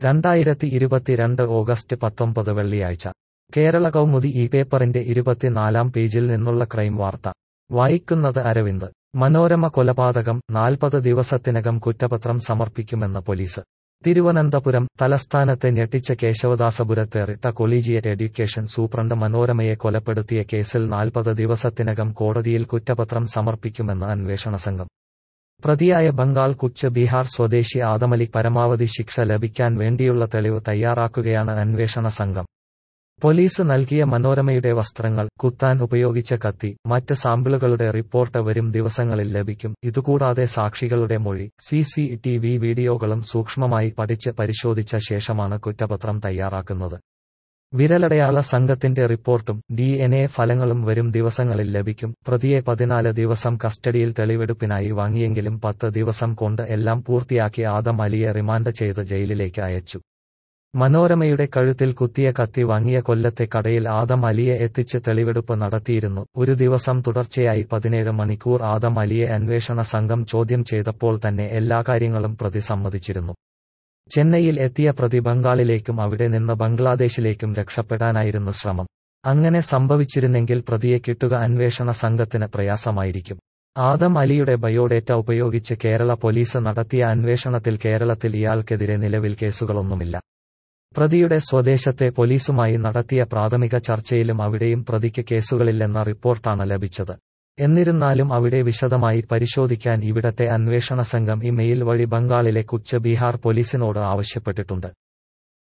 രണ്ടായിരത്തി ഇരുപത്തിരണ്ട് ഓഗസ്റ്റ് പത്തൊമ്പത് വെള്ളിയാഴ്ച കേരള കൗമുദി ഈ പേപ്പറിന്റെ ഇരുപത്തിനാലാം പേജിൽ നിന്നുള്ള ക്രൈം വാർത്ത വായിക്കുന്നത് അരവിന്ദ് മനോരമ കൊലപാതകം നാൽപ്പത് ദിവസത്തിനകം കുറ്റപത്രം സമർപ്പിക്കുമെന്ന് പോലീസ് തിരുവനന്തപുരം തലസ്ഥാനത്തെ ഞെട്ടിച്ച കേശവദാസപുരത്തേറിട്ട കൊളീജിയറ്റ് എഡ്യൂക്കേഷൻ സൂപ്രണ്ട് മനോരമയെ കൊലപ്പെടുത്തിയ കേസിൽ നാൽപ്പത് ദിവസത്തിനകം കോടതിയിൽ കുറ്റപത്രം സമർപ്പിക്കുമെന്ന് അന്വേഷണ സംഘം പ്രതിയായ ബംഗാൾ കുച്ച് ബീഹാർ സ്വദേശി ആദമലി പരമാവധി ശിക്ഷ ലഭിക്കാൻ വേണ്ടിയുള്ള തെളിവ് തയ്യാറാക്കുകയാണ് അന്വേഷണ സംഘം പോലീസ് നൽകിയ മനോരമയുടെ വസ്ത്രങ്ങൾ കുത്താൻ ഉപയോഗിച്ച കത്തി മറ്റ് സാമ്പിളുകളുടെ റിപ്പോർട്ട് വരും ദിവസങ്ങളിൽ ലഭിക്കും ഇതുകൂടാതെ സാക്ഷികളുടെ മൊഴി സി സി ടി വി വീഡിയോകളും സൂക്ഷ്മമായി പഠിച്ച് പരിശോധിച്ച ശേഷമാണ് കുറ്റപത്രം തയ്യാറാക്കുന്നത് വിരലടയാള സംഘത്തിന്റെ റിപ്പോർട്ടും ഡി എൻ എ ഫലങ്ങളും വരും ദിവസങ്ങളിൽ ലഭിക്കും പ്രതിയെ പതിനാല് ദിവസം കസ്റ്റഡിയിൽ തെളിവെടുപ്പിനായി വാങ്ങിയെങ്കിലും പത്ത് ദിവസം കൊണ്ട് എല്ലാം പൂർത്തിയാക്കി ആദം അലിയെ റിമാൻഡ് ചെയ്ത് ജയിലിലേക്ക് അയച്ചു മനോരമയുടെ കഴുത്തിൽ കുത്തിയ കത്തി വാങ്ങിയ കൊല്ലത്തെ കടയിൽ ആദം അലിയെ എത്തിച്ച് തെളിവെടുപ്പ് നടത്തിയിരുന്നു ഒരു ദിവസം തുടർച്ചയായി പതിനേഴ് മണിക്കൂർ ആദം അലിയെ അന്വേഷണ സംഘം ചോദ്യം ചെയ്തപ്പോൾ തന്നെ എല്ലാ കാര്യങ്ങളും പ്രതി സമ്മതിച്ചിരുന്നു ചെന്നൈയിൽ എത്തിയ പ്രതി ബംഗാളിലേക്കും അവിടെ നിന്ന് ബംഗ്ലാദേശിലേക്കും രക്ഷപ്പെടാനായിരുന്നു ശ്രമം അങ്ങനെ സംഭവിച്ചിരുന്നെങ്കിൽ പ്രതിയെ കിട്ടുക അന്വേഷണ സംഘത്തിന് പ്രയാസമായിരിക്കും ആദം അലിയുടെ ബയോഡേറ്റ ഉപയോഗിച്ച് കേരള പോലീസ് നടത്തിയ അന്വേഷണത്തിൽ കേരളത്തിൽ ഇയാൾക്കെതിരെ നിലവിൽ കേസുകളൊന്നുമില്ല പ്രതിയുടെ സ്വദേശത്തെ പോലീസുമായി നടത്തിയ പ്രാഥമിക ചർച്ചയിലും അവിടെയും പ്രതിക്ക് കേസുകളില്ലെന്ന റിപ്പോർട്ടാണ് ലഭിച്ചത് എന്നിരുന്നാലും അവിടെ വിശദമായി പരിശോധിക്കാൻ ഇവിടത്തെ അന്വേഷണ സംഘം ഇമെയിൽ വഴി ബംഗാളിലെ കുച്ച് ബീഹാർ പോലീസിനോട് ആവശ്യപ്പെട്ടിട്ടുണ്ട്